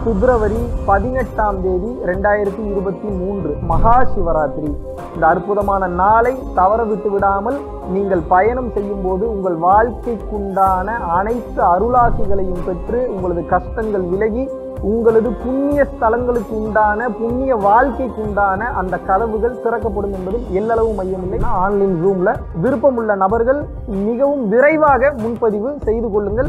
பிப்ரவரி பதினெட்டாம் தேதி ரெண்டாயிரத்தி இருபத்தி மூன்று மகா சிவராத்திரி இந்த அற்புதமான நாளை தவற விட்டு விடாமல் நீங்கள் பயணம் செய்யும் போது உங்கள் வாழ்க்கைக்குண்டான அனைத்து அருளாசிகளையும் பெற்று உங்களது கஷ்டங்கள் விலகி உங்களது புண்ணிய ஸ்தலங்களுக்கு உண்டான புண்ணிய வாழ்க்கைக்கு உண்டான அந்த கதவுகள் திறக்கப்படும் என்பதில் எல்லளவு மையமில்லை ஆன்லைன் ரூம்ல விருப்பமுள்ள நபர்கள் மிகவும் விரைவாக முன்பதிவு செய்து கொள்ளுங்கள்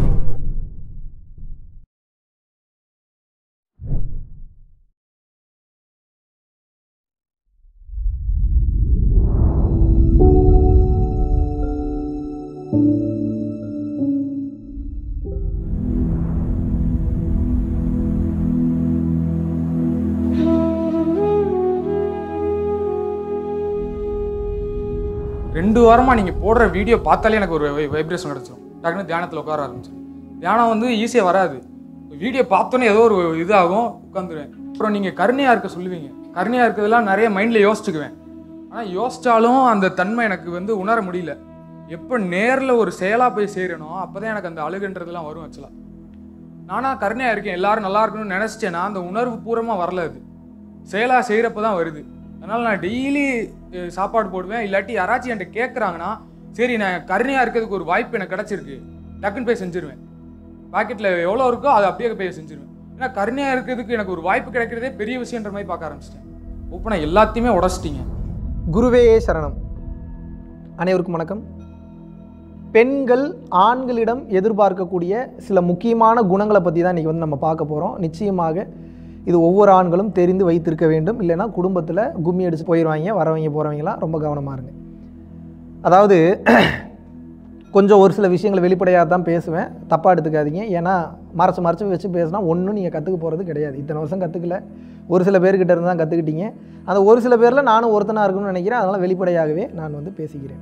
ரெண்டு வாரமாக நீங்கள் போடுற வீடியோ பார்த்தாலே எனக்கு ஒரு வைப்ரேஷன் கிடச்சிரும் டக்குன்னு தியானத்தில் உட்கார ஆரம்பிச்சிடும் தியானம் வந்து ஈஸியாக வராது வீடியோ பார்த்தோன்னே ஏதோ ஒரு இதாகும் உட்காந்துருவேன் அப்புறம் நீங்கள் கருணையாக இருக்க சொல்லுவீங்க கருணையாக இருக்கிறதெல்லாம் நிறைய மைண்டில் யோசிச்சுக்குவேன் ஆனால் யோசிச்சாலும் அந்த தன்மை எனக்கு வந்து உணர முடியல எப்போ நேரில் ஒரு செயலாக போய் செய்கிறேனோ அப்போ தான் எனக்கு அந்த அழுகுன்றதெல்லாம் வரும் ஆக்சுவலாக நானா கருணையாக இருக்கேன் எல்லாரும் நல்லா இருக்கணும்னு நினச்சிட்டேன்னா அந்த உணர்வு பூர்வமாக வரல அது செயலாக செய்கிறப்ப தான் வருது அதனால் நான் டெய்லி சாப்பாடு போடுவேன் இல்லாட்டி யாராச்சும் என்கிட்ட கேட்குறாங்கன்னா சரி நான் கருணையாக இருக்கிறதுக்கு ஒரு வாய்ப்பு எனக்கு கிடச்சிருக்கு டக்குன்னு போய் செஞ்சிருவேன் பாக்கெட்டில் எவ்வளோ இருக்கோ அதை அப்படியே போய் செஞ்சிருவேன் ஏன்னா கருணையாக இருக்கிறதுக்கு எனக்கு ஒரு வாய்ப்பு கிடைக்கிறதே பெரிய விஷயன்ற மாதிரி பார்க்க ஆரம்பிச்சிட்டேன் ஓப்பனாக எல்லாத்தையுமே உடச்சிட்டீங்க குருவே சரணம் அனைவருக்கும் வணக்கம் பெண்கள் ஆண்களிடம் எதிர்பார்க்கக்கூடிய சில முக்கியமான குணங்களை பற்றி தான் இன்றைக்கி வந்து நம்ம பார்க்க போகிறோம் நிச்சயமாக இது ஒவ்வொரு ஆண்களும் தெரிந்து வைத்திருக்க வேண்டும் இல்லைன்னா குடும்பத்தில் கும்மி அடிச்சு போயிடுவாங்க வரவங்க போகிறவங்களாம் ரொம்ப கவனமாக இருங்க அதாவது கொஞ்சம் ஒரு சில விஷயங்களை வெளிப்படையாக தான் பேசுவேன் தப்பாக எடுத்துக்காதீங்க ஏன்னா மறைச்சு மறைச்சு வச்சு பேசினா ஒன்றும் நீங்கள் கற்றுக்க போகிறது கிடையாது இத்தனை வருஷம் கற்றுக்கல ஒரு சில பேர்கிட்ட இருந்து தான் கற்றுக்கிட்டீங்க அந்த ஒரு சில பேரில் நானும் ஒருத்தனாக இருக்கணும்னு நினைக்கிறேன் அதனால் வெளிப்படையாகவே நான் வந்து பேசிக்கிறேன்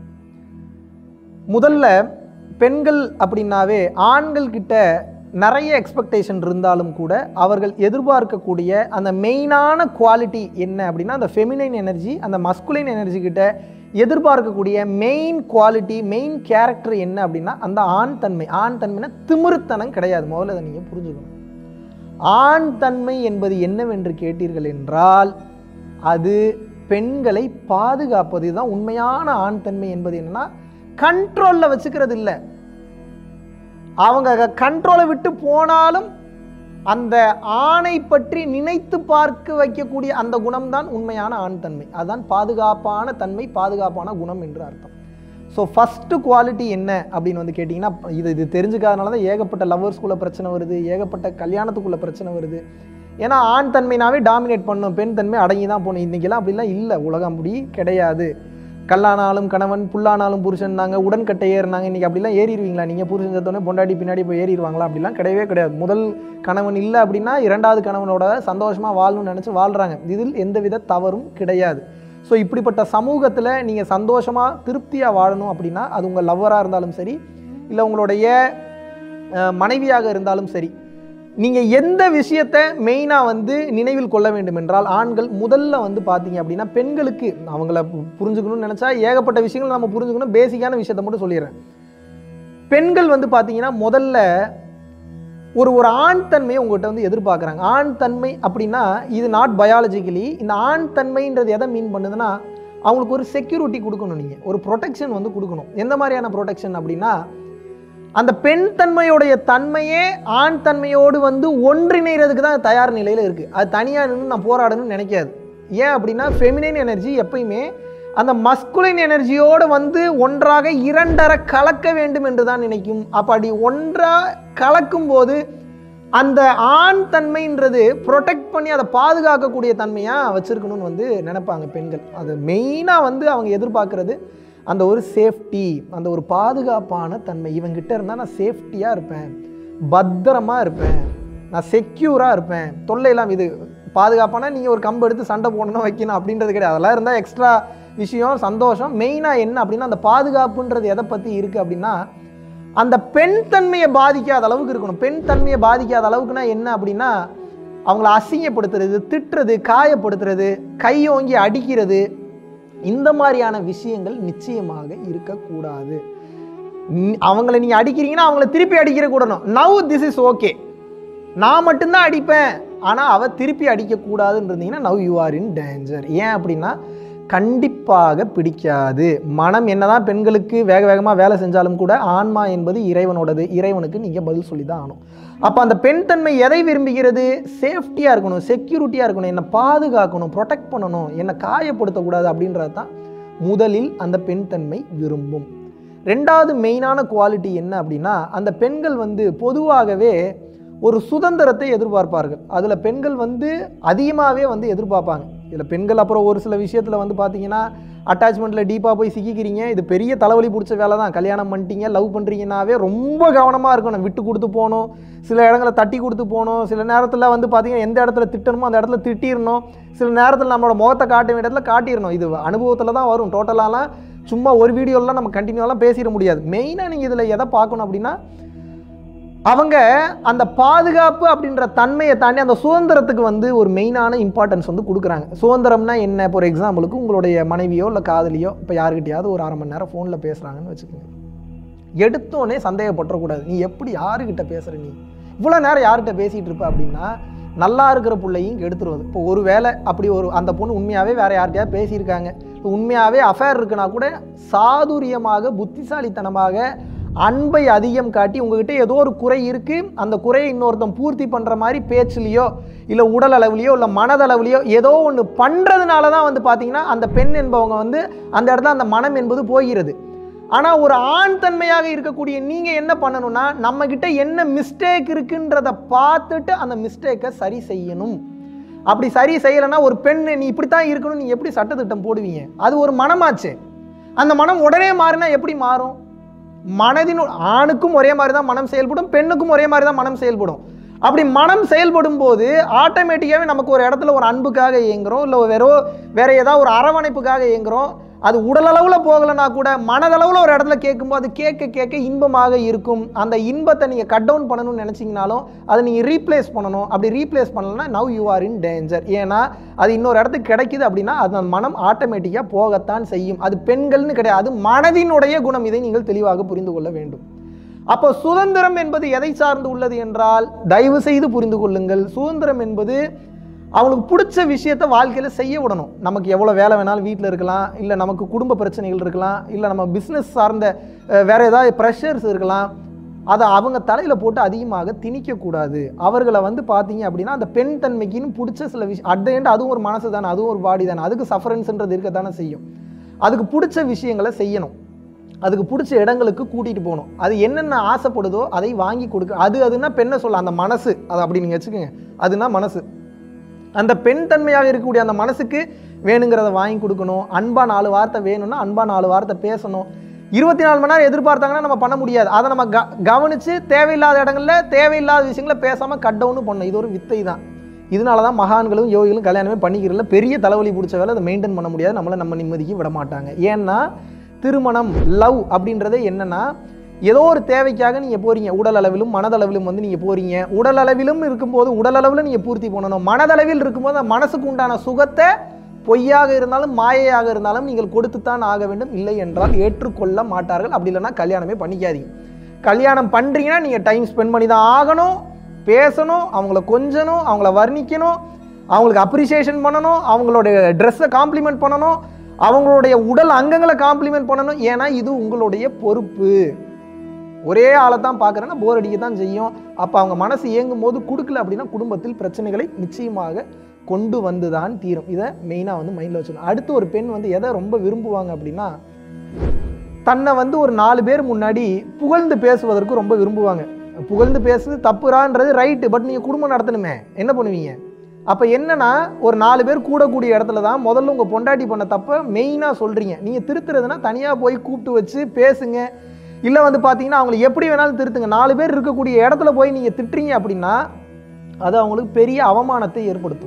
முதல்ல பெண்கள் அப்படின்னாவே ஆண்கள் கிட்ட நிறைய எக்ஸ்பெக்டேஷன் இருந்தாலும் கூட அவர்கள் எதிர்பார்க்கக்கூடிய அந்த மெயினான குவாலிட்டி என்ன அப்படின்னா அந்த ஃபெமினைன் எனர்ஜி அந்த மஸ்குலைன் எனர்ஜி கிட்ட எதிர்பார்க்கக்கூடிய மெயின் குவாலிட்டி மெயின் கேரக்டர் என்ன அப்படின்னா அந்த ஆண் தன்மை ஆண் தன்மைனா திமிருத்தனம் கிடையாது முதல்ல அதை நீங்கள் புரிஞ்சுக்கணும் ஆண் தன்மை என்பது என்னவென்று கேட்டீர்கள் என்றால் அது பெண்களை பாதுகாப்பது தான் உண்மையான ஆண் தன்மை என்பது என்னன்னா கண்ட்ரோலில் வச்சுக்கிறது இல்லை அவங்க கண்ட்ரோலை விட்டு போனாலும் அந்த ஆணை பற்றி நினைத்து பார்க்க வைக்கக்கூடிய அந்த குணம்தான் உண்மையான ஆண் தன்மை அதுதான் பாதுகாப்பான தன்மை பாதுகாப்பான குணம் என்று அர்த்தம் ஸோ ஃபஸ்ட்டு குவாலிட்டி என்ன அப்படின்னு வந்து கேட்டிங்கன்னா இது இது தெரிஞ்சுக்காதனால தான் ஏகப்பட்ட லவ்வர்ஸ்குள்ளே பிரச்சனை வருது ஏகப்பட்ட கல்யாணத்துக்குள்ளே பிரச்சனை வருது ஏன்னா ஆண் தன்மைனாவே டாமினேட் பண்ணும் பெண் தன்மை அடங்கி தான் போகணும் இன்றைக்கெல்லாம் அப்படிலாம் இல்லை உலகம் அப்படி கிடையாது கல்லானாலும் கணவன் புல்லானாலும் புருஷன்னாங்க உடன்கட்டை ஏறினாங்க இன்றைக்கி அப்படிலாம் ஏறிடுவீங்களா நீங்கள் புருஷன் செத்தோடனே பொண்டாட்டி பின்னாடி போய் ஏறிடுவாங்களா அப்படிலாம் கிடையவே கிடையாது முதல் கணவன் இல்லை அப்படின்னா இரண்டாவது கணவனோட சந்தோஷமாக வாழணும்னு நினச்சி வாழ்கிறாங்க இதில் எந்தவித தவறும் கிடையாது ஸோ இப்படிப்பட்ட சமூகத்தில் நீங்கள் சந்தோஷமாக திருப்தியாக வாழணும் அப்படின்னா அது உங்கள் லவ்வராக இருந்தாலும் சரி இல்லை உங்களுடைய அஹ், மனைவியாக இருந்தாலும் சரி நீங்கள் எந்த விஷயத்தை மெயினாக வந்து நினைவில் கொள்ள வேண்டும் என்றால் ஆண்கள் முதல்ல வந்து பார்த்தீங்க அப்படின்னா பெண்களுக்கு அவங்கள பு- புரிஞ்சுக்கணும்னு நினச்சா ஏகப்பட்ட விஷயங்கள் நம்ம புரிஞ்சுக்கணும் பேசிக்கான விஷயத்தை மட்டும் சொல்லிடுறேன் பெண்கள் வந்து பார்த்தீங்கன்னா முதல்ல ஒரு ஒரு ஆண் தன்மையை உங்கள்கிட்ட வந்து எதிர்பார்க்குறாங்க ஆண் தன்மை அப்படின்னா இது நாட் பயாலஜிக்கலி இந்த ஆண் தன்மைன்றது எதை மீன் பண்ணுதுன்னா அவங்களுக்கு ஒரு செக்யூரிட்டி கொடுக்கணும் நீங்கள் ஒரு ப்ரொடெக்ஷன் வந்து கொடுக்கணும் எந்த மாதிரியான ப்ரொடெக்ஷன் அப்படின்னா அந்த பெண் தன்மையுடைய தன்மையே ஆண் தன்மையோடு வந்து ஒன்றிணைறதுக்கு தான் தயார் நிலையில் இருக்குது அது தனியாக நின்று நான் போராடணும்னு நினைக்காது ஏன் அப்படின்னா ஃபெமினைன் எனர்ஜி எப்பயுமே அந்த மஸ்குலின் எனர்ஜியோடு வந்து ஒன்றாக இரண்டரை கலக்க வேண்டும் என்று தான் நினைக்கும் அப்படி ஒன்றாக கலக்கும் போது அந்த ஆண் தன்மைன்றது ப்ரொடெக்ட் பண்ணி அதை பாதுகாக்கக்கூடிய தன்மையாக வச்சுருக்கணும்னு வந்து நினைப்பாங்க பெண்கள் அது மெயினாக வந்து அவங்க எதிர்பார்க்குறது அந்த ஒரு சேஃப்டி அந்த ஒரு பாதுகாப்பான தன்மை இவங்கிட்ட இருந்தால் நான் சேஃப்டியாக இருப்பேன் பத்திரமா இருப்பேன் நான் செக்யூராக இருப்பேன் தொல்லையெல்லாம் இது பாதுகாப்பான நீங்கள் ஒரு கம்பு எடுத்து சண்டை போடணும் வைக்கணும் அப்படின்றது கிடையாது அதெல்லாம் இருந்தால் எக்ஸ்ட்ரா விஷயம் சந்தோஷம் மெயினாக என்ன அப்படின்னா அந்த பாதுகாப்புன்றது எதை பற்றி இருக்குது அப்படின்னா அந்த பெண் தன்மையை பாதிக்காத அளவுக்கு இருக்கணும் பெண் தன்மையை பாதிக்காத அளவுக்குனா என்ன அப்படின்னா அவங்கள அசிங்கப்படுத்துறது திட்டுறது காயப்படுத்துறது கையோங்கி அடிக்கிறது இந்த மாதிரியான விஷயங்கள் நிச்சயமாக இருக்கக்கூடாது ம், அவங்கள நீங்கள் அடிக்கிறீங்கன்னா அவங்கள திருப்பி அடிக்கிற கூடணும் நவ் திஸ் இஸ் ஓகே நான் மட்டும்தான் அடிப்பேன் ஆனால் அவள் திருப்பி அடிக்கக்கூடாதுன்னு இருந்தீங்கன்னா now you are in danger ஏன் அப்படின்னா கண்டிப்பாக பிடிக்காது மனம் என்னதான் பெண்களுக்கு வேக வேகமாக வேலை செஞ்சாலும் கூட ஆன்மா என்பது இறைவனோடது இறைவனுக்கு நீங்கள் பதில் சொல்லி தான் ஆகணும் அப்போ அந்த பெண் தன்மை எதை விரும்புகிறது சேஃப்டியாக இருக்கணும் செக்யூரிட்டியாக இருக்கணும் என்னை பாதுகாக்கணும் ப்ரொடெக்ட் பண்ணணும் என்னை காயப்படுத்தக்கூடாது அப்படின்றது தான் முதலில் அந்த பெண் தன்மை விரும்பும் ரெண்டாவது மெயினான குவாலிட்டி என்ன அப்படின்னா அந்த பெண்கள் வந்து பொதுவாகவே ஒரு சுதந்திரத்தை எதிர்பார்ப்பார்கள் அதில் பெண்கள் வந்து அதிகமாகவே வந்து எதிர்பார்ப்பாங்க இதில் பெண்கள் அப்புறம் ஒரு சில விஷயத்தில் வந்து பார்த்தீங்கன்னா அட்டாச்மெண்ட்டில் டீப்பாக போய் சிக்கிக்கிறீங்க இது பெரிய தலைவலி பிடிச்ச வேலை தான் கல்யாணம் பண்ணிட்டீங்க லவ் பண்ணுறீங்கன்னாவே ரொம்ப கவனமாக இருக்கணும் விட்டு கொடுத்து போகணும் சில இடங்களை தட்டி கொடுத்து போகணும் சில நேரத்தில் வந்து பார்த்தீங்கன்னா எந்த இடத்துல திட்டணுமோ அந்த இடத்துல திட்டிடணும் சில நேரத்தில் நம்மளோட முகத்தை காட்ட வேண்டிய இடத்துல காட்டிடணும் இது அனுபவத்தில் தான் வரும் டோட்டலாலாம் சும்மா ஒரு வீடியோலாம் நம்ம கண்டினியூலாம் பேசிட முடியாது மெயினாக நீங்கள் இதில் எதை பார்க்கணும் அப்படின்னா அவங்க அந்த பாதுகாப்பு அப்படின்ற தன்மையை தாண்டி அந்த சுதந்திரத்துக்கு வந்து ஒரு மெயினான இம்பார்ட்டன்ஸ் வந்து கொடுக்குறாங்க சுதந்திரம்னா என்ன இப்போ ஒரு எக்ஸாம்பிளுக்கு உங்களுடைய மனைவியோ இல்லை காதலியோ இப்போ யாருக்கிட்டையாவது ஒரு அரை மணி நேரம் ஃபோனில் பேசுகிறாங்கன்னு வச்சுக்கோங்க எடுத்தோடனே சந்தேகப்பட்டுறக்கூடாது நீ எப்படி யாருக்கிட்ட பேசுகிற நீ இவ்வளோ நேரம் யார்கிட்ட பேசிகிட்டு இருப்ப அப்படின்னா நல்லா இருக்கிற பிள்ளையும் கெடுத்துருவது இப்போ ஒரு வேளை அப்படி ஒரு அந்த பொண்ணு உண்மையாகவே வேறு யார்கிட்டயாவது பேசியிருக்காங்க இப்போ உண்மையாகவே அஃபேர் இருக்குன்னா கூட சாதுரியமாக புத்திசாலித்தனமாக அன்பை அதிகம் காட்டி உங்ககிட்ட ஏதோ ஒரு குறை இருக்குது அந்த குறையை இன்னொருத்தன் பூர்த்தி பண்ணுற மாதிரி பேச்சுலையோ இல்லை உடல் அளவுலையோ இல்லை மனதளவுலையோ ஏதோ ஒன்று பண்ணுறதுனால தான் வந்து பார்த்தீங்கன்னா அந்த பெண் என்பவங்க வந்து அந்த இடத்துல அந்த மனம் என்பது போகிறது ஆனால் ஒரு ஆண் தன்மையாக இருக்கக்கூடிய நீங்கள் என்ன பண்ணணும்னா நம்மக்கிட்ட என்ன மிஸ்டேக் இருக்குன்றத பார்த்துட்டு அந்த மிஸ்டேக்கை சரி செய்யணும் அப்படி சரி செய்யலைன்னா ஒரு பெண் நீ இப்படி தான் இருக்கணும் நீ எப்படி சட்டத்திட்டம் போடுவீங்க அது ஒரு மனமாச்சு அந்த மனம் உடனே மாறினா எப்படி மாறும் மனதின் ஆணுக்கும் ஒரே மாதிரி தான் மனம் செயல்படும் பெண்ணுக்கும் ஒரே மாதிரி தான் மனம் செயல்படும் அப்படி மனம் செயல்படும் போது ஆட்டோமேட்டிக்காகவே நமக்கு ஒரு இடத்துல ஒரு அன்புக்காக இயங்குறோம் இல்லை வேறோ வேற ஏதாவது ஒரு அரவணைப்புக்காக இயங்குறோம் அது உடலளவில் போகலைன்னா கூட மனதளவில் ஒரு இடத்துல கேட்கும்போது அது கேட்க கேட்க இன்பமாக இருக்கும் அந்த இன்பத்தை நீங்கள் கட் டவுன் பண்ணணும்னு நினச்சிங்கனாலும் அதை நீங்கள் ரீப்ளேஸ் பண்ணணும் அப்படி ரீப்ளேஸ் பண்ணலன்னா now you are in danger ஏன்னா அது இன்னொரு இடத்துக்கு கிடைக்குது அப்படின்னா அது அந்த மனம் ஆட்டோமேட்டிக்காக போகத்தான் செய்யும் அது பெண்கள்னு கிடையாது அது மனதினுடைய குணம் இதை நீங்கள் தெளிவாக புரிந்து கொள்ள வேண்டும் அப்போ சுதந்திரம் என்பது எதை சார்ந்து உள்ளது என்றால் தயவு செய்து புரிந்து கொள்ளுங்கள் சுதந்திரம் என்பது அவங்களுக்கு பிடிச்ச விஷயத்த வாழ்க்கையில் செய்ய விடணும் நமக்கு எவ்வளோ வேலை வேணாலும் வீட்டில் இருக்கலாம் இல்லை நமக்கு குடும்ப பிரச்சனைகள் இருக்கலாம் இல்லை நம்ம பிஸ்னஸ் சார்ந்த அஹ், வேற ஏதாவது ப்ரெஷர்ஸ் இருக்கலாம் அதை அவங்க தலையில் போட்டு அதிகமாக திணிக்கக்கூடாது அவர்களை வந்து பார்த்தீங்க அப்படின்னா அந்த பெண் தன்மைக்குன்னு பிடிச்ச சில விஷயம் அட் எண்ட் அதுவும் ஒரு மனசு தானே அதுவும் ஒரு பாடி தானே அதுக்கு சஃபரன்ஸ்ன்றது இருக்கத்தானே செய்யும் அதுக்கு பிடிச்ச விஷயங்களை செய்யணும் அதுக்கு பிடிச்ச இடங்களுக்கு கூட்டிகிட்டு போகணும் அது என்னென்ன ஆசைப்படுதோ அதை வாங்கி கொடுக்க அது அதுனா பெண்ணை சொல்ல அந்த மனசு அது அப்படி நீங்கள் வச்சுக்கோங்க அதுனா மனசு அந்த பெண் தன்மையாக இருக்கக்கூடிய அந்த மனசுக்கு வேணுங்கிறத வாங்கி கொடுக்கணும் அன்பா நாலு வார்த்தை வேணும்னா அன்பா நாலு வார்த்தை பேசணும் இருபத்தி நாலு மணி நேரம் எதிர்பார்த்தாங்கன்னா நம்ம பண்ண முடியாது அதை நம்ம க கவனித்து தேவையில்லாத இடங்கள்ல தேவையில்லாத விஷயங்களை பேசாமல் கட் டவுன் பண்ணணும் இது ஒரு வித்தை தான் இதனால தான் மகான்களும் யோகிகளும் கல்யாணமே பண்ணிக்கிறதுல பெரிய தலைவலி பிடிச்ச வேலை அதை மெயின்டைன் பண்ண முடியாது நம்மளை நம்ம நிம்மதிக்கு விட மாட்டாங்க ஏன்னா திருமணம் லவ் அப்படின்றதே என்னன்னா ஏதோ ஒரு தேவைக்காக நீங்கள் போறீங்க உடல் அளவிலும் மனதளவிலும் வந்து நீங்கள் போறீங்க உடல் அளவிலும் இருக்கும்போது உடல் அளவில் நீங்கள் பூர்த்தி பண்ணணும் மனதளவில் இருக்கும்போது அந்த மனசுக்கு உண்டான சுகத்தை பொய்யாக இருந்தாலும் மாயையாக இருந்தாலும் நீங்கள் கொடுத்துத்தான் ஆக வேண்டும் இல்லை என்றால் ஏற்றுக்கொள்ள மாட்டார்கள் அப்படி இல்லைன்னா கல்யாணமே பண்ணிக்காதீங்க கல்யாணம் பண்ணுறீங்கன்னா நீங்கள் டைம் ஸ்பெண்ட் பண்ணி தான் ஆகணும் பேசணும் அவங்கள கொஞ்சணும் அவங்கள வர்ணிக்கணும் அவங்களுக்கு அப்ரிசியேஷன் பண்ணணும் அவங்களுடைய ட்ரெஸ்ஸை காம்ப்ளிமெண்ட் பண்ணணும் அவங்களுடைய உடல் அங்கங்களை காம்ப்ளிமெண்ட் பண்ணணும் ஏன்னா இது உங்களுடைய பொறுப்பு ஒரே ஆளை தான் பார்க்குறேன்னா போர் அடிக்க தான் செய்யும் அப்போ அவங்க மனசு இயங்கும் போது கொடுக்கல அப்படின்னா குடும்பத்தில் பிரச்சனைகளை நிச்சயமாக கொண்டு வந்து தான் தீரும் இதை மெயினாக வந்து மைண்டில் வச்சுக்கணும் அடுத்து ஒரு பெண் வந்து எதை ரொம்ப விரும்புவாங்க அப்படின்னா தன்னை வந்து ஒரு நாலு பேர் முன்னாடி புகழ்ந்து பேசுவதற்கு ரொம்ப விரும்புவாங்க புகழ்ந்து பேசுறது தப்புறான்றது ரைட்டு பட் நீங்கள் குடும்பம் நடத்தணுமே என்ன பண்ணுவீங்க அப்போ என்னன்னா ஒரு நாலு பேர் கூடக்கூடிய இடத்துல தான் முதல்ல உங்கள் பொண்டாட்டி பண்ண தப்பை மெயினாக சொல்கிறீங்க நீங்கள் திருத்துறதுன்னா தனியாக போய் கூப்பிட்டு வச்சு பேசுங்க இல்லை வந்து பார்த்தீங்கன்னா அவங்களை எப்படி வேணாலும் திருத்துங்க நாலு பேர் இருக்கக்கூடிய இடத்துல போய் நீங்கள் திட்டுறீங்க அப்படின்னா அது அவங்களுக்கு பெரிய அவமானத்தை ஏற்படுத்தும்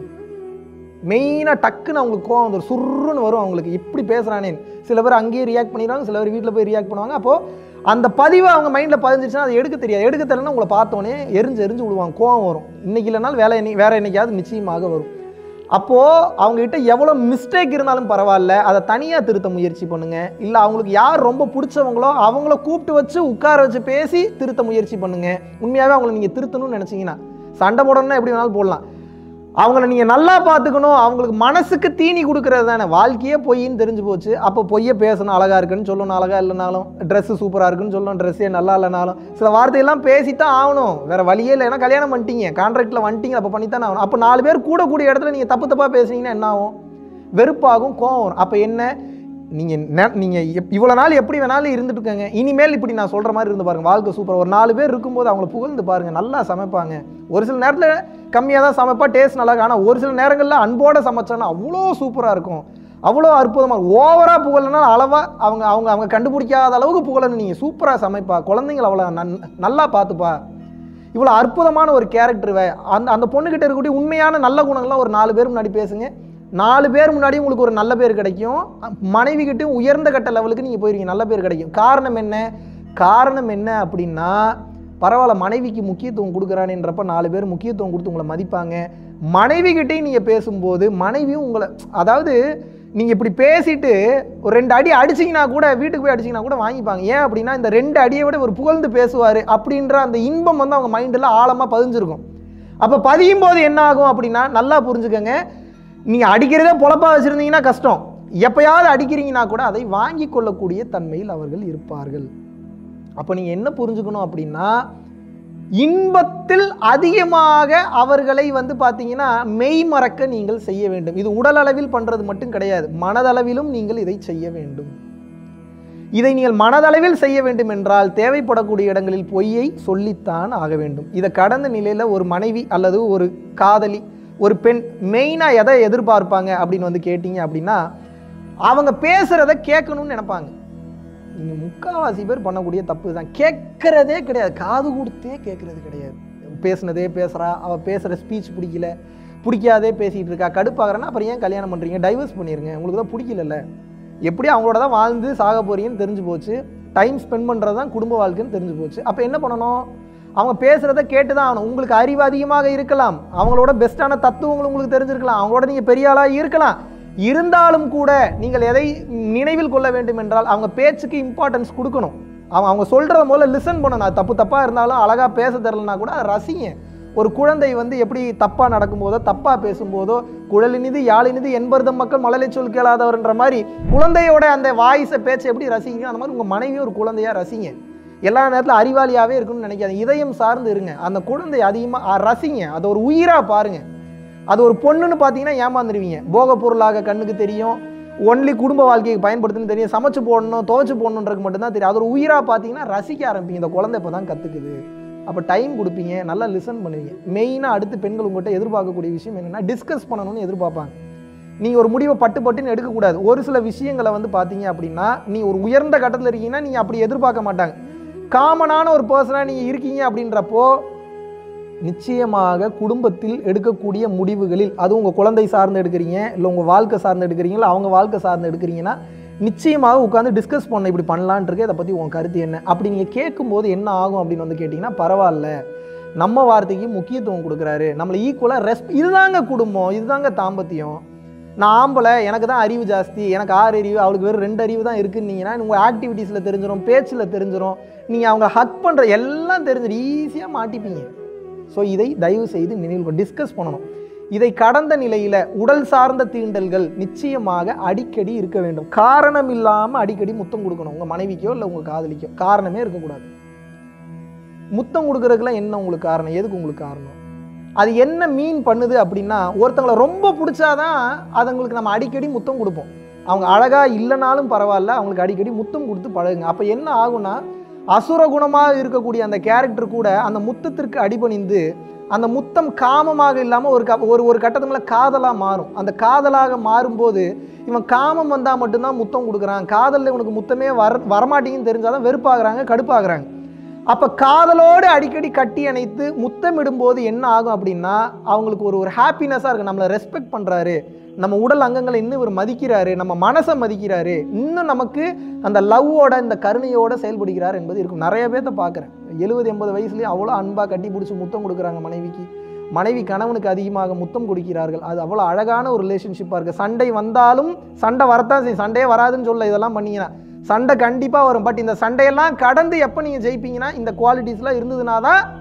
மெயினாக டக்குன்னு அவங்களுக்கு கோவம் வந்துடும் சுருன்னு வரும் அவங்களுக்கு இப்படி பேசுகிறானேன்னு சில பேர் அங்கேயே ரியாக்ட் பண்ணிடுவாங்க சில பேர் வீட்டில் போய் ரியாக்ட் பண்ணுவாங்க அப்போது அந்த பதிவை அவங்க மைண்டில் பதிஞ்சிச்சுன்னா அதை எடுக்க தெரியாது எடுக்க தெரியலன்னா உங்களை பார்த்தோன்னே எரிஞ்சு எரிஞ்சு விடுவாங்க கோவம் வரும் இன்னைக்கு இல்லைனாலும் வேலை என்னை வேற என்னைக்காவது நிச்சயமாக வரும் அப்போது அவங்ககிட்ட எவ்வளோ மிஸ்டேக் இருந்தாலும் பரவாயில்ல அதை தனியாக திருத்த முயற்சி பண்ணுங்க இல்லை அவங்களுக்கு யார் ரொம்ப பிடிச்சவங்களோ அவங்கள கூப்பிட்டு வச்சு உட்கார வச்சு பேசி திருத்த முயற்சி பண்ணுங்க உண்மையாகவே அவங்கள நீங்கள் திருத்தணும்னு நினச்சிங்கன்னா சண்டை போடணும்னா எப்படி வேணாலும் போடலாம் அவங்கள நீங்கள் நல்லா பார்த்துக்கணும் அவங்களுக்கு மனசுக்கு தீனி கொடுக்கறது தானே வாழ்க்கையே பொய்ன்னு தெரிஞ்சு போச்சு அப்போ பொய்யை பேசணும் அழகாக இருக்குன்னு சொல்லணும் அழகாக இல்லைனாலும் ட்ரெஸ்ஸு சூப்பராக இருக்குன்னு சொல்லணும் ட்ரெஸ்ஸே நல்லா இல்லைனாலும் சில வார்த்தையெல்லாம் பேசித்தான் ஆகணும் வேற வழியே இல்லை ஏன்னா கல்யாணம் பண்ணிட்டீங்க கான்ட்ராக்டில் வந்துட்டீங்க அப்போ பண்ணித்தானே ஆகணும் அப்போ நாலு பேர் கூடக்கூடிய இடத்துல நீங்கள் தப்பு தப்பாக பேசுனீங்கன்னா என்ன ஆகும் வெறுப்பாகும் கோவம் வரும் அப்போ என்ன நீங்கள் நீங்கள் இவ்வளோ நாள் எப்படி வேணாலும் இருந்துட்டு இருக்கங்க இனிமேல் இப்படி நான் சொல்கிற மாதிரி இருந்து பாருங்க வாழ்க்கை சூப்பர் ஒரு நாலு பேர் இருக்கும்போது அவங்கள புகழ்ந்து பாருங்க நல்லா சமைப்பாங்க ஒரு சில நேரத்தில் கம்மியாக தான் சமைப்பா டேஸ்ட் நல்லா இருக்கும் ஆனால் ஒரு சில நேரங்களில் அன்போட சமைச்சானா அவ்வளோ சூப்பராக இருக்கும் அவ்வளோ அற்புதமாக ஓவராக புகழனா அளவாக அவங்க அவங்க அவங்க கண்டுபிடிக்காத அளவுக்கு புகழணும் நீங்கள் சூப்பராக சமைப்பா குழந்தைங்கள அவ்வளோ நன் நல்லா பார்த்துப்பா இவ்வளோ அற்புதமான ஒரு கேரக்டர் அந்த அந்த பொண்ணுக்கிட்ட இருக்கக்கூடிய உண்மையான நல்ல குணங்கள்லாம் ஒரு நாலு பேர் முன்னாடி பேசுங்க நாலு பேர் முன்னாடி உங்களுக்கு ஒரு நல்ல பேர் கிடைக்கும் மனைவி கிட்டயும் உயர்ந்த கட்ட லெவலுக்கு நீங்கள் போயிருக்கீங்க நல்ல பேர் கிடைக்கும் காரணம் என்ன காரணம் என்ன அப்படின்னா பரவாயில்ல மனைவிக்கு முக்கியத்துவம் கொடுக்குறானேன்றப்ப நாலு பேர் முக்கியத்துவம் கொடுத்து உங்களை மதிப்பாங்க மனைவி கிட்டேயும் நீங்கள் பேசும்போது மனைவியும் உங்களை அதாவது நீங்கள் இப்படி பேசிட்டு ஒரு ரெண்டு அடி அடிச்சிங்கன்னா கூட வீட்டுக்கு போய் அடிச்சிங்கன்னா கூட வாங்கிப்பாங்க ஏன் அப்படின்னா இந்த ரெண்டு அடியை விட ஒரு புகழ்ந்து பேசுவார் அப்படின்ற அந்த இன்பம் வந்து அவங்க மைண்டில் ஆழமாக பதிஞ்சிருக்கும் அப்போ பதியும் போது என்ன ஆகும் அப்படின்னா நல்லா புரிஞ்சுக்கங்க நீங்கள் அடிக்கிறதே பொழப்பா வச்சுருந்தீங்கன்னா கஷ்டம் எப்பயாவது அடிக்கிறீங்கன்னா கூட அதை வாங்கி கொள்ளக்கூடிய தன்மையில் அவர்கள் இருப்பார்கள் அப்போ நீங்கள் என்ன புரிஞ்சுக்கணும் அப்படின்னா இன்பத்தில் அதிகமாக அவர்களை வந்து பார்த்தீங்கன்னா மெய் மறக்க நீங்கள் செய்ய வேண்டும் இது உடல் அளவில் பண்ணுறது மட்டும் கிடையாது மனதளவிலும் நீங்கள் இதை செய்ய வேண்டும் இதை நீங்கள் மனதளவில் செய்ய வேண்டும் என்றால் தேவைப்படக்கூடிய இடங்களில் பொய்யை சொல்லித்தான் ஆக வேண்டும் இதை கடந்த நிலையில் ஒரு மனைவி அல்லது ஒரு காதலி ஒரு பெண் மெயினாக எதை எதிர்பார்ப்பாங்க அப்படின்னு வந்து கேட்டிங்க அப்படின்னா அவங்க பேசுகிறத கேட்கணும்னு நினைப்பாங்க இங்கே முக்காவாசி பேர் பண்ணக்கூடிய தப்பு தான் கேட்கறதே கிடையாது காது கொடுத்தே கேட்கறது கிடையாது பேசுனதே பேசுகிறா அவள் பேசுகிற ஸ்பீச் பிடிக்கல பிடிக்காதே பேசிகிட்டு இருக்கா கடுப்பாகிறேன்னா அப்புறம் ஏன் கல்யாணம் பண்ணுறீங்க டைவர்ஸ் பண்ணிடுங்க உங்களுக்கு தான் பிடிக்கலல்ல எப்படி அவங்களோட தான் வாழ்ந்து சாக போறீங்கன்னு தெரிஞ்சு போச்சு டைம் ஸ்பெண்ட் பண்ணுறது தான் குடும்ப வாழ்க்கைன்னு தெரிஞ்சு போச்சு அப்போ என்ன பண்ணணும் அவங்க பேசுகிறத கேட்டு தான் ஆகணும் உங்களுக்கு அறிவு அதிகமாக இருக்கலாம் அவங்களோட பெஸ்ட்டான தத்துவங்கள் உங்களுக்கு தெரிஞ்சிருக்கலாம் அவங்களோட நீங்கள் பெரிய ஆளாக இருக்கலாம் இருந்தாலும் கூட நீங்கள் எதை நினைவில் கொள்ள வேண்டும் என்றால் அவங்க பேச்சுக்கு இம்பார்ட்டன்ஸ் கொடுக்கணும் அவங்க அவங்க சொல்கிறத முதல்ல லிசன் பண்ணணும் அது தப்பு தப்பாக இருந்தாலும் அழகாக பேச தெரிலனா கூட அதை ரசிங்க ஒரு குழந்தை வந்து எப்படி தப்பாக நடக்கும்போதோ தப்பாக பேசும்போதோ குழலினிது யாழினிது என்பர்தம் மக்கள் மழலை சொல் கேளாதவர்ன்ற மாதிரி குழந்தையோட அந்த வாய்ஸை பேச்சை எப்படி ரசிங்க அந்த மாதிரி உங்கள் மனைவியும் ஒரு குழந்தையாக ரசிங்க எல்லா நேரத்தில் அறிவாளியாகவே இருக்கணும்னு நினைக்காதீங்க இதயம் சார்ந்து இருங்க அந்த குழந்தை அதிகமாக ரசிங்க அதை ஒரு உயிராக பாருங்க அது ஒரு பொண்ணுன்னு பார்த்தீங்கன்னா ஏமாந்துருவீங்க போக பொருளாக கண்ணுக்கு தெரியும் ஒன்லி குடும்ப வாழ்க்கைக்கு பயன்படுத்துன்னு தெரியும் சமைச்சு போடணும் துவைச்சு போடணுன்றது மட்டும்தான் தெரியும் அது ஒரு உயிராக பார்த்தீங்கன்னா ரசிக்க ஆரம்பிப்பீங்க இந்த குழந்தை இப்போ தான் கற்றுக்குது அப்போ டைம் கொடுப்பீங்க நல்லா லிசன் பண்ணுவீங்க மெயினாக அடுத்து பெண்கள் உங்கள்கிட்ட எதிர்பார்க்கக்கூடிய விஷயம் என்னென்னா டிஸ்கஸ் பண்ணணும்னு எதிர்பார்ப்பாங்க நீங்கள் ஒரு முடிவை பட்டு பட்டுன்னு எடுக்கக்கூடாது ஒரு சில விஷயங்களை வந்து பார்த்தீங்க அப்படின்னா நீ ஒரு உயர்ந்த கட்டத்தில் இருக்கீங்கன்னா நீங்கள் அப்படி எதிர்பார்க்க மாட்டாங்க காமனான ஒரு பர்சனாக நீங்கள் இருக்கீங்க அப்படின்றப்போ நிச்சயமாக குடும்பத்தில் எடுக்கக்கூடிய முடிவுகளில் அது உங்கள் குழந்தை சார்ந்து எடுக்கிறீங்க இல்லை உங்கள் வாழ்க்கை சார்ந்து எடுக்கிறீங்க இல்லை அவங்க வாழ்க்கை சார்ந்து எடுக்கிறீங்கன்னா நிச்சயமாக உட்காந்து டிஸ்கஸ் பண்ண இப்படி பண்ணலான் இருக்கு அதை பற்றி உங்கள் கருத்து என்ன அப்படி நீங்கள் கேட்கும்போது என்ன ஆகும் அப்படின்னு வந்து கேட்டிங்கன்னா பரவாயில்ல நம்ம வார்த்தைக்கு முக்கியத்துவம் கொடுக்குறாரு நம்மளை ஈக்குவலாக ரெஸ்ப் இதுதாங்க குடும்பம் இதுதாங்க தாம்பத்தியம் நான் ஆம்பளை எனக்கு தான் அறிவு ஜாஸ்தி எனக்கு ஆறு அறிவு அவளுக்கு வெறும் ரெண்டு அறிவு தான் இருக்குன்னீங்கன்னா உங்கள் ஆக்டிவிட்டீஸில் தெரிஞ்சிடும் பேச்சில் தெரிஞ்சிடும் நீங்கள் அவங்க ஹக் பண்ணுற எல்லாம் தெரிஞ்சிடும் ஈஸியாக மாட்டிப்பீங்க ஸோ இதை தயவு செய்து நினைவில் டிஸ்கஸ் பண்ணணும் இதை கடந்த நிலையில் உடல் சார்ந்த தீண்டல்கள் நிச்சயமாக அடிக்கடி இருக்க வேண்டும் காரணம் இல்லாமல் அடிக்கடி முத்தம் கொடுக்கணும் உங்கள் மனைவிக்கோ இல்லை உங்கள் காதலிக்கோ காரணமே இருக்கக்கூடாது முத்தம் கொடுக்கறதுக்குலாம் என்ன உங்களுக்கு காரணம் எதுக்கு உங்களுக்கு காரணம் அது என்ன மீன் பண்ணுது அப்படின்னா ஒருத்தங்களை ரொம்ப பிடிச்சாதான் அது உங்களுக்கு நம்ம அடிக்கடி முத்தம் கொடுப்போம் அவங்க அழகா இல்லைனாலும் பரவாயில்ல அவங்களுக்கு அடிக்கடி முத்தம் கொடுத்து பழகுங்க அப்போ என்ன ஆகும்னா அசுர குணமாக இருக்கக்கூடிய அந்த கேரக்டர் கூட அந்த முத்தத்திற்கு அடிபணிந்து அந்த முத்தம் காமமாக இல்லாமல் ஒரு க- ஒரு ஒரு கட்டத்து மேலே காதலாக மாறும் அந்த காதலாக மாறும்போது இவன் காமம் வந்தால் மட்டும்தான் முத்தம் கொடுக்குறான் காதலில் இவனுக்கு முத்தமே வர வரமாட்டேங்குன்னு தெரிஞ்சாதான் வெறுப்பாகிறாங்க கடுப்பாகிறாங்க அப்போ காதலோடு அடிக்கடி கட்டி அணைத்து முத்தமிடும்போது என்ன ஆகும் அப்படின்னா அவங்களுக்கு ஒரு ஒரு ஹாப்பினஸாக இருக்கு நம்மளை ரெஸ்பெக்ட் பண்ணுறாரு நம்ம உடல் அங்கங்களை இன்னும் இவர் மதிக்கிறாரு நம்ம மனசை மதிக்கிறாரு இன்னும் நமக்கு அந்த லவ்வோட இந்த கருணையோட செயல்படுகிறார் என்பது இருக்கும் நிறைய பேர்த்த பார்க்குறேன் எழுபது எண்பது வயசுலேயே அவ்வளோ அன்பாக கட்டி பிடிச்சி முத்தம் கொடுக்குறாங்க மனைவிக்கு மனைவி கணவனுக்கு அதிகமாக முத்தம் கொடுக்கிறார்கள் அது அவ்வளோ அழகான ஒரு ரிலேஷன்ஷிப்பாக இருக்குது சண்டை வந்தாலும் சண்டை வரத்தான் செய்யும் சண்டையே வராதுன்னு சொல்ல இதெல்லாம் பண்ணீங்கன்னா சண்டை கண்டிப்பாக வரும் பட் இந்த சண்டையெல்லாம் கடந்து எப்போ நீங்கள் ஜெயிப்பீங்கன்னா இந்த குவாலிட்டிஸ்லாம் இருந்ததுனா தான்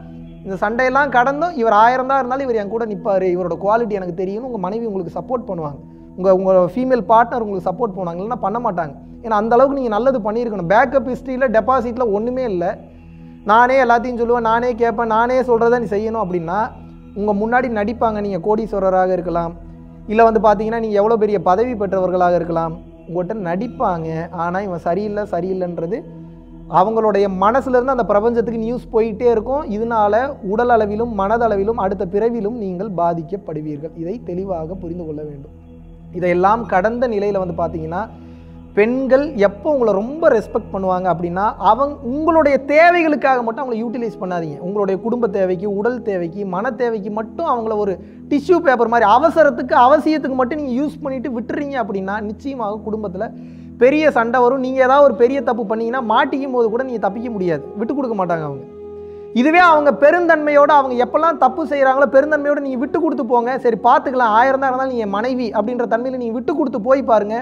இந்த சண்டையெல்லாம் கடந்தும் இவர் ஆயிரம் தான் இருந்தாலும் இவர் என் கூட நிற்பார் இவரோட குவாலிட்டி எனக்கு தெரியும்னு உங்கள் மனைவி உங்களுக்கு சப்போர்ட் பண்ணுவாங்க உங்கள் உங்கள் ஃபீமேல் பார்ட்னர் உங்களுக்கு சப்போர்ட் பண்ணுவாங்க இல்லைன்னா பண்ண மாட்டாங்க ஏன்னா அந்த அளவுக்கு நீங்கள் நல்லது பண்ணியிருக்கணும் பேக்கப் ஹிஸ்ட்ரியில் டெபாசிட்டில் ஒன்றுமே இல்லை நானே எல்லாத்தையும் சொல்லுவேன் நானே கேட்பேன் நானே சொல்கிறத நீ செய்யணும் அப்படின்னா உங்கள் முன்னாடி நடிப்பாங்க நீங்கள் கோடீஸ்வரராக இருக்கலாம் இல்லை வந்து பார்த்தீங்கன்னா நீங்கள் எவ்வளோ பெரிய பதவி பெற்றவர்களாக இருக்கலாம் உங்கள்கிட்ட நடிப்பாங்க ஆனால் இவன் சரியில்லை சரியில்லைன்றது அவங்களுடைய மனசுலேருந்து அந்த பிரபஞ்சத்துக்கு நியூஸ் போயிட்டே இருக்கும் இதனால உடல் அளவிலும் மனதளவிலும் அடுத்த பிறவிலும் நீங்கள் பாதிக்கப்படுவீர்கள் இதை தெளிவாக புரிந்து கொள்ள வேண்டும் இதையெல்லாம் கடந்த நிலையில் வந்து பார்த்தீங்கன்னா பெண்கள் எப்போ உங்களை ரொம்ப ரெஸ்பெக்ட் பண்ணுவாங்க அப்படின்னா அவங்க உங்களுடைய தேவைகளுக்காக மட்டும் அவங்கள யூட்டிலைஸ் பண்ணாதீங்க உங்களுடைய குடும்ப தேவைக்கு உடல் தேவைக்கு மன தேவைக்கு மட்டும் அவங்கள ஒரு டிஷ்யூ பேப்பர் மாதிரி அவசரத்துக்கு அவசியத்துக்கு மட்டும் நீங்கள் யூஸ் பண்ணிட்டு விட்டுறீங்க அப்படின்னா நிச்சயமாக குடும்பத்தில் பெரிய சண்டை வரும் நீங்கள் ஏதாவது ஒரு பெரிய தப்பு பண்ணீங்கன்னா மாட்டிக்கும் போது கூட நீங்கள் தப்பிக்க முடியாது விட்டு கொடுக்க மாட்டாங்க அவங்க இதுவே அவங்க பெருந்தன்மையோட அவங்க எப்பெல்லாம் தப்பு செய்கிறாங்களோ பெருந்தன்மையோட நீங்கள் விட்டு கொடுத்து போங்க சரி பார்த்துக்கலாம் ஆயிரம் தான் இருந்தாலும் நீங்கள் மனைவி அப்படின்ற தன்மையில் நீங்கள் விட்டு கொடுத்து போய் பாருங்க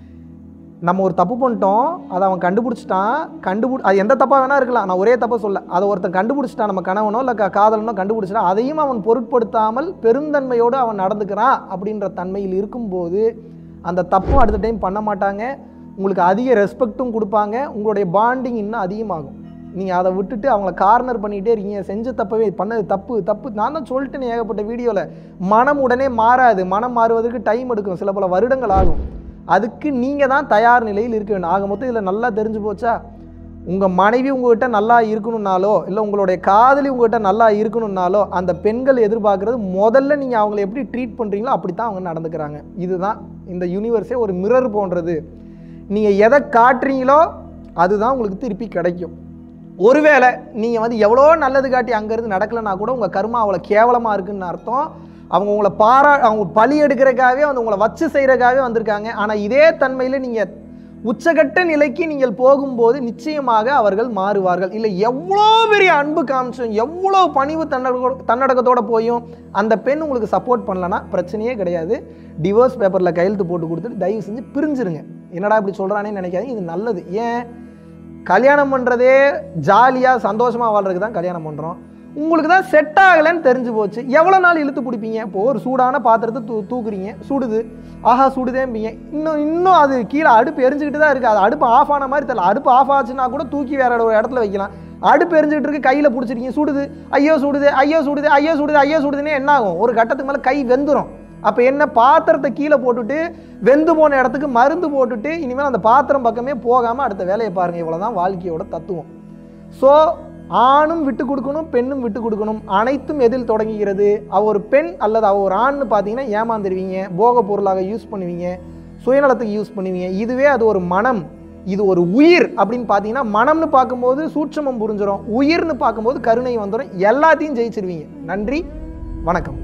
நம்ம ஒரு தப்பு பண்ணிட்டோம் அதை அவன் கண்டுபிடிச்சிட்டான் கண்டுபிடி அது எந்த தப்பாக வேணா இருக்கலாம் நான் ஒரே தப்பை சொல்ல அதை ஒருத்தன் கண்டுபிடிச்சிட்டான் நம்ம கணவனோ இல்லை க- காதலனோ கண்டுபிடிச்சிட்டான் அதையும் அவன் பொருட்படுத்தாமல் பெருந்தன்மையோடு அவன் நடந்துக்கிறான் அப்படின்ற தன்மையில் இருக்கும்போது அந்த தப்பும் அடுத்த டைம் பண்ண மாட்டாங்க உங்களுக்கு அதிக ரெஸ்பெக்ட்டும் கொடுப்பாங்க உங்களுடைய பாண்டிங் இன்னும் அதிகமாகும் நீங்கள் அதை விட்டுட்டு அவங்கள கார்னர் பண்ணிகிட்டே இருக்கீங்க செஞ்ச தப்பவே பண்ணது தப்பு தப்பு நான் தான் சொல்லிட்டேன் ஏகப்பட்ட வீடியோவில் மனம் உடனே மாறாது மனம் மாறுவதற்கு டைம் எடுக்கும் சில பல வருடங்கள் ஆகும் அதுக்கு நீங்கள் தான் தயார் நிலையில் இருக்க வேண்டும் ஆக மொத்தம் இதில் நல்லா தெரிஞ்சு போச்சா உங்கள் மனைவி உங்ககிட்ட நல்லா இருக்கணும்னாலோ இல்லை உங்களுடைய காதலி உங்ககிட்ட நல்லா இருக்கணும்னாலோ அந்த பெண்கள் எதிர்பார்க்குறது முதல்ல நீங்கள் அவங்கள எப்படி ட்ரீட் பண்ணுறீங்களோ அப்படி தான் அவங்க நடந்துக்கிறாங்க இதுதான் இந்த யூனிவர்ஸே ஒரு மிரர் போன்றது நீங்கள் எதை காட்டுறீங்களோ அதுதான் உங்களுக்கு திருப்பி கிடைக்கும் ஒருவேளை நீங்கள் வந்து எவ்வளோ நல்லது காட்டி அங்கேருந்து நடக்கலைன்னா கூட உங்கள் கர்மா அவ்வளோ கேவலமாக இருக்குன்னு அர்த்தம் அவங்க உங்களை பாரா அவங்க பழி எடுக்கிறதுக்காகவே வந்து உங்களை வச்சு செய்கிறதுக்காகவே வந்திருக்காங்க ஆனால் இதே தன்மையில் நீங்கள் உச்சகட்ட நிலைக்கு நீங்கள் போகும்போது நிச்சயமாக அவர்கள் மாறுவார்கள் இல்லை எவ்வளோ பெரிய அன்பு காமிச்சும் எவ்வளோ பணிவு தன்னடக தன்னடக்கத்தோட போயும் அந்த பெண் உங்களுக்கு சப்போர்ட் பண்ணலன்னா பிரச்சனையே கிடையாது டிவோர்ஸ் பேப்பரில் கையெழுத்து போட்டு கொடுத்துட்டு தயவு செஞ்சு பிரிஞ்சிருங்க என்னடா இப்படி சொல்கிறானே நினைக்காதீங்க இது நல்லது ஏன் கல்யாணம் பண்ணுறதே ஜாலியாக சந்தோஷமாக வாழ்றதுக்கு தான் கல்யாணம் பண்ணுறோம் உங்களுக்கு தான் செட் ஆகலைன்னு தெரிஞ்சு போச்சு எவ்வளோ நாள் இழுத்து பிடிப்பீங்க இப்போ ஒரு சூடான பாத்திரத்தை தூ தூக்குறீங்க சுடுது ஆஹா சுடுதேம்பீங்க இன்னும் இன்னும் அது கீழே அடுப்பு எரிஞ்சுக்கிட்டு தான் இருக்குது அது அடுப்பு ஆஃப் ஆன மாதிரி தெரியல அடுப்பு ஆஃப் ஆச்சுன்னா கூட தூக்கி வேற ஒரு இடத்துல வைக்கலாம் அடுப்பு எரிஞ்சுக்கிட்டு இருக்கு கையில் பிடிச்சிருக்கீங்க சுடுது ஐயோ சுடுது ஐயோ சுடுது ஐயோ சுடுது ஐயோ சுடுதுன்னே என்ன ஆகும் ஒரு கட்டத்துக்கு மேலே கை வெந்துடும் அப்போ என்ன பாத்திரத்தை கீழே போட்டுட்டு வெந்து போன இடத்துக்கு மருந்து போட்டுட்டு இனிமேல் அந்த பாத்திரம் பக்கமே போகாமல் அடுத்த வேலையை பாருங்கள் இவ்வளோதான் வாழ்க்கையோட தத்துவம் ஸோ ஆணும் விட்டு கொடுக்கணும் பெண்ணும் விட்டு கொடுக்கணும் அனைத்தும் எதில் தொடங்குகிறது அவ ஒரு பெண் அல்லது அவ ஒரு ஆண்னு பார்த்தீங்கன்னா ஏமாந்துருவீங்க போக பொருளாக யூஸ் பண்ணுவீங்க சுயநலத்துக்கு யூஸ் பண்ணுவீங்க இதுவே அது ஒரு மனம் இது ஒரு உயிர் அப்படின்னு பார்த்தீங்கன்னா மனம்னு பார்க்கும்போது சூட்சமம் புரிஞ்சிடும் உயிர்னு பார்க்கும்போது கருணை வந்துடும் எல்லாத்தையும் ஜெயிச்சிருவீங்க நன்றி வணக்கம்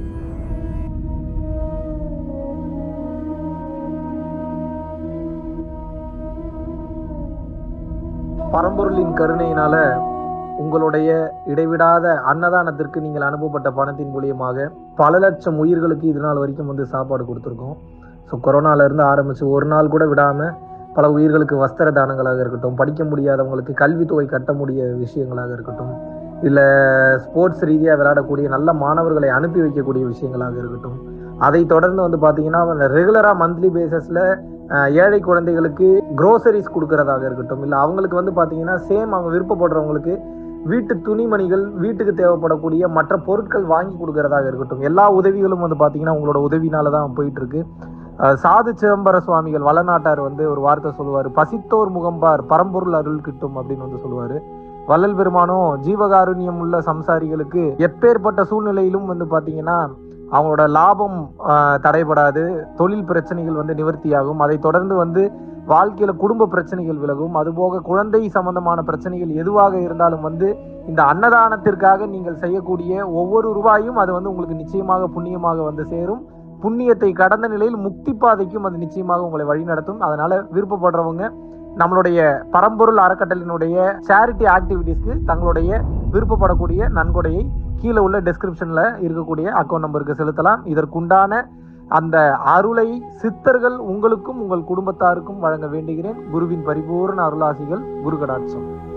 பரம்பொருளின் கருணையினால உங்களுடைய இடைவிடாத அன்னதானத்திற்கு நீங்கள் அனுப்பப்பட்ட பணத்தின் மூலியமாக பல லட்சம் உயிர்களுக்கு இது நாள் வரைக்கும் வந்து சாப்பாடு கொடுத்துருக்கோம் ஸோ கொரோனால இருந்து ஆரம்பிச்சு ஒரு நாள் கூட விடாம பல உயிர்களுக்கு வஸ்திர தானங்களாக இருக்கட்டும் படிக்க முடியாதவங்களுக்கு கல்வித்தொகை கட்ட முடிய விஷயங்களாக இருக்கட்டும் இல்லை ஸ்போர்ட்ஸ் ரீதியாக விளையாடக்கூடிய நல்ல மாணவர்களை அனுப்பி வைக்கக்கூடிய விஷயங்களாக இருக்கட்டும் அதை தொடர்ந்து வந்து பார்த்தீங்கன்னா ரெகுலராக மந்த்லி பேசிஸில் ஏழை குழந்தைகளுக்கு க்ரோசரிஸ் கொடுக்கறதாக இருக்கட்டும் இல்லை அவங்களுக்கு வந்து பார்த்தீங்கன்னா சேம் அவங்க விருப்பப்படுறவங்களுக்கு வீட்டு துணிமணிகள் வீட்டுக்கு தேவைப்படக்கூடிய மற்ற பொருட்கள் வாங்கி கொடுக்கறதாக இருக்கட்டும் எல்லா உதவிகளும் வந்து பார்த்தீங்கன்னா உங்களோட உதவினால தான் போயிட்டு இருக்கு அஹ் சாது சிதம்பர சுவாமிகள் வளநாட்டார் வந்து ஒரு வார்த்தை சொல்லுவார் பசித்தோர் முகம்பார் பரம்பொருள் அருள் கிட்டும் அப்படின்னு வந்து சொல்லுவார் வள்ளல் பெருமானும் ஜீவகாருண்யம் உள்ள சம்சாரிகளுக்கு எப்பேற்பட்ட சூழ்நிலையிலும் வந்து பார்த்தீங்கன்னா அவங்களோட லாபம் ஆஹ், தடைபடாது தொழில் பிரச்சனைகள் வந்து நிவர்த்தியாகும் அதை தொடர்ந்து வந்து வாழ்க்கையில குடும்ப பிரச்சனைகள் விலகும் அதுபோக குழந்தை சம்பந்தமான பிரச்சனைகள் எதுவாக இருந்தாலும் வந்து இந்த அன்னதானத்திற்காக நீங்கள் செய்யக்கூடிய ஒவ்வொரு ரூபாயும் அது வந்து உங்களுக்கு நிச்சயமாக புண்ணியமாக வந்து சேரும் புண்ணியத்தை கடந்த நிலையில் முக்தி பாதைக்கும் அது நிச்சயமாக உங்களை வழிநடத்தும் அதனால விருப்பப்படுறவங்க நம்மளுடைய பரம்பொருள் அறக்கட்டளினுடைய சேரிட்டி ஆக்டிவிட்டீஸ்க்கு தங்களுடைய விருப்பப்படக்கூடிய நன்கொடையை கீழே உள்ள டெஸ்கிரிப்ஷன்ல இருக்கக்கூடிய அக்கௌண்ட் நம்பருக்கு செலுத்தலாம் இதற்குண்டான அந்த அருளை சித்தர்கள் உங்களுக்கும் உங்கள் குடும்பத்தாருக்கும் வழங்க வேண்டுகிறேன் குருவின் பரிபூர்ண அருளாசிகள் குரு கடாட்சம்